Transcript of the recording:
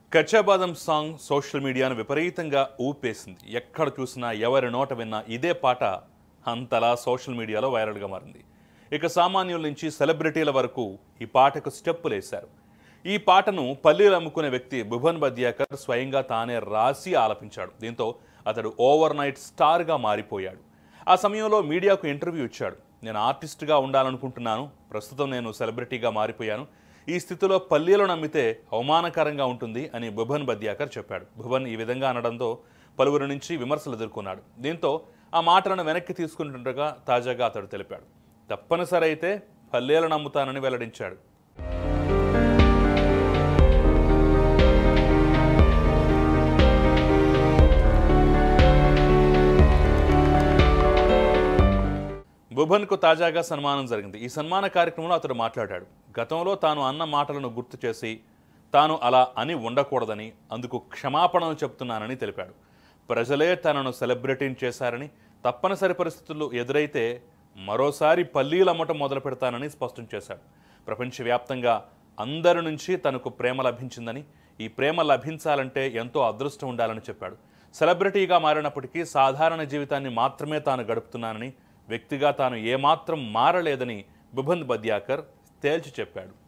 కచ్చాబాదం song social మీడియాను విపరీతంగా ఊపేసింది ఎక్కడ చూసినా ఎవరి నోట విన్నా ఇదే పాట అంతలా సోషల్ మీడియాలో వైరల్గా మారింది ఇక సామాన్యుల నుంచి సెలబ్రిటీల వరకు ఈ పాటకు స్టెప్పులు వేశారు ఈ పాటను పల్లీలు అమ్ముకునే వ్యక్తి భువన్ బద్యాకర్ స్వయంగా తానే రాసి ఆలపించాడు దీంతో అతడు ఓవర్ నైట్ స్టార్గా మారిపోయాడు ఆ సమయంలో మీడియాకు ఇంటర్వ్యూ ఇచ్చాడు నేను ఆర్టిస్ట్గా ఉండాలనుకుంటున్నాను ప్రస్తుతం నేను సెలబ్రిటీగా మారిపోయాను ఈ స్థితిలో పల్లీలను నమ్మితే అవమానకరంగా ఉంటుంది అని భువన్ బద్యాకర్ చెప్పాడు భువన్ ఈ విధంగా అనడంతో పలువురి నుంచి విమర్శలు ఎదుర్కొన్నాడు దీంతో ఆ మాటలను వెనక్కి తీసుకుంటుండగా తాజాగా అతడు తెలిపాడు తప్పనిసరి అయితే పల్లీలను నమ్ముతానని వెల్లడించాడు బుభన్కు తాజాగా సన్మానం జరిగింది ఈ సన్మాన కార్యక్రమంలో అతడు మాట్లాడాడు గతంలో తాను అన్న మాటలను గుర్తు చేసి తాను అలా అని ఉండకూడదని అందుకు క్షమాపణలు చెప్తున్నానని తెలిపాడు ప్రజలే తనను సెలబ్రిటీని చేశారని తప్పనిసరి పరిస్థితులు ఎదురైతే మరోసారి పల్లీలు అమ్మటం మొదలు పెడతానని స్పష్టం చేశాడు ప్రపంచవ్యాప్తంగా అందరి నుంచి తనకు ప్రేమ లభించిందని ఈ ప్రేమ లభించాలంటే ఎంతో అదృష్టం ఉండాలని చెప్పాడు సెలబ్రిటీగా మారినప్పటికీ సాధారణ జీవితాన్ని మాత్రమే తాను గడుపుతున్నానని వ్యక్తిగా తాను ఏమాత్రం మారలేదని బుబంద్ బద్యాకర్ తేల్చి చెప్పాడు